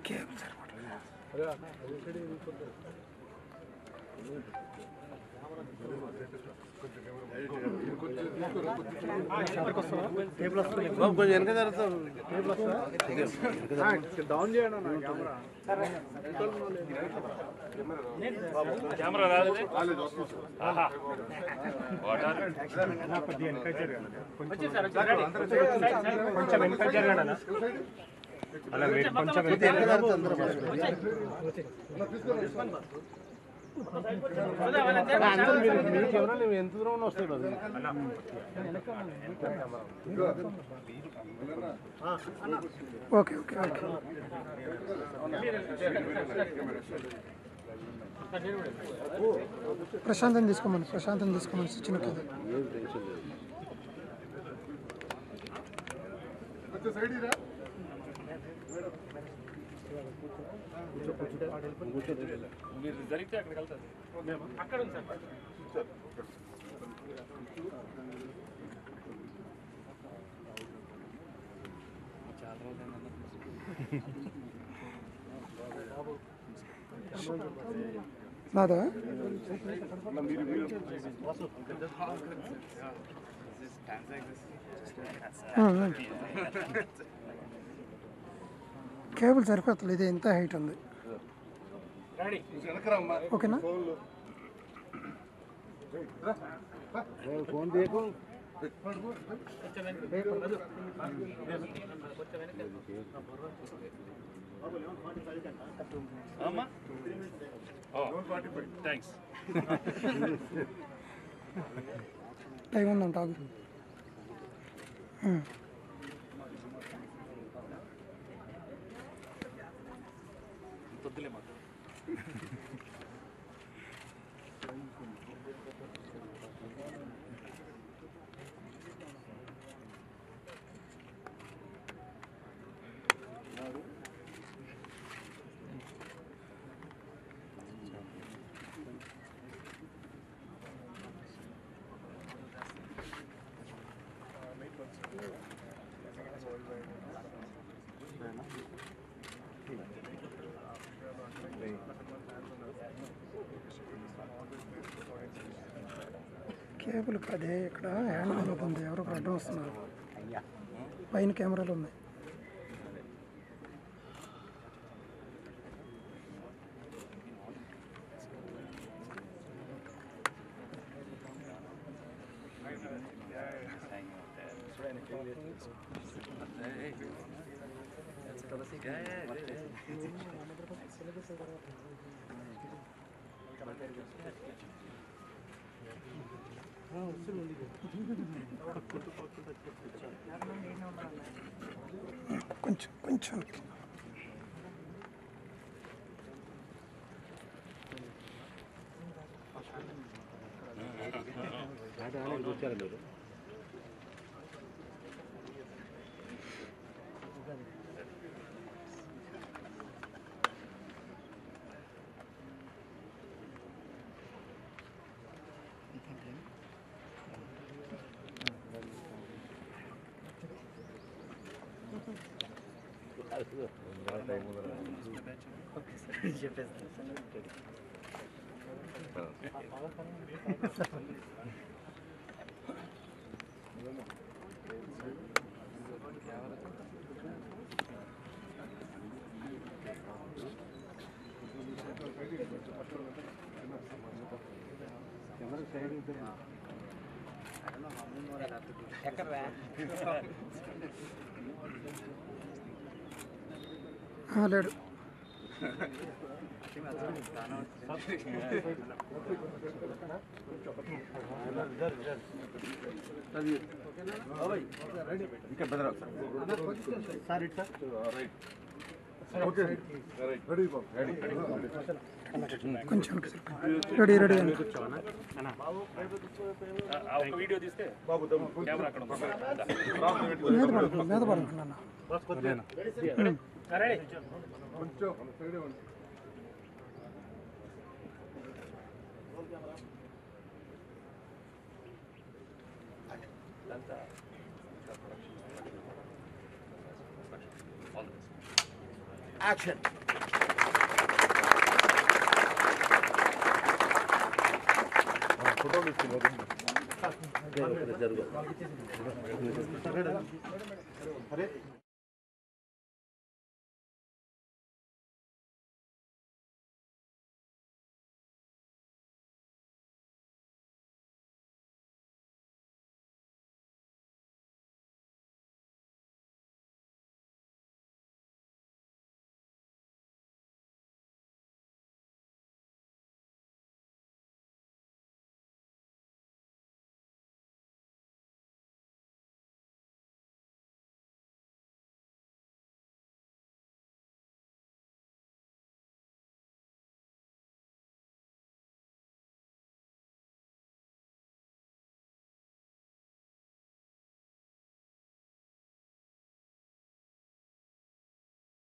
Cable సరిపోతుంది బాబు కొంచెం వెనక జరుగుతాం డౌన్ చేయండి అన్న కెమెరా కెమెరా రాలేదే ఆహా కొంచెం వెనక జరగండి అన్న అలా మీరు కొంచెం వెనక వెనక జరుగుతాం అందరం అందరూ మీరు మీ కెమెరా నువ్వు ఎంత దూరం వస్తాడు అది ఓకే ఓకే ఓకే ప్రశాంతం తీసుకోమని ప్రశాంతం తీసుకోమని చిన్న కదా మీరు జరిగితే అక్కడికి వెళ్తారు అక్కడ ఉంది సార్ నాదా ఆ, ఆ. కేబుల్ సరిపోతుంది ఇది ఎంత హైట్ ఉంది ఓకేనా ఫోన్ తీయకు అమ్మా థ్యాంక్స్ టైం ఉందంట ఆగు ఉమ్. వద్దులే మాకు కేబుల్ అదే ఇక్కడ హ్యాండ్ ఉంది ఎవరో ఒకరు అడ్డం వస్తున్నారు పైన కెమెరాలు ఉన్నాయి కొంచెం కొంచెం వచ్చారు మీరు ఆ, లేడు కొంచెం రెడీ రెడీ అండి ఆ ఒక వీడియో తీస్తే కెమెరా అక్కడ ఉంది మీద పడుతుంది మీద పడుతుంది అన్న ఉమ్. యాక్షన్ ఫోటోలు ఇచ్చింది జరుగు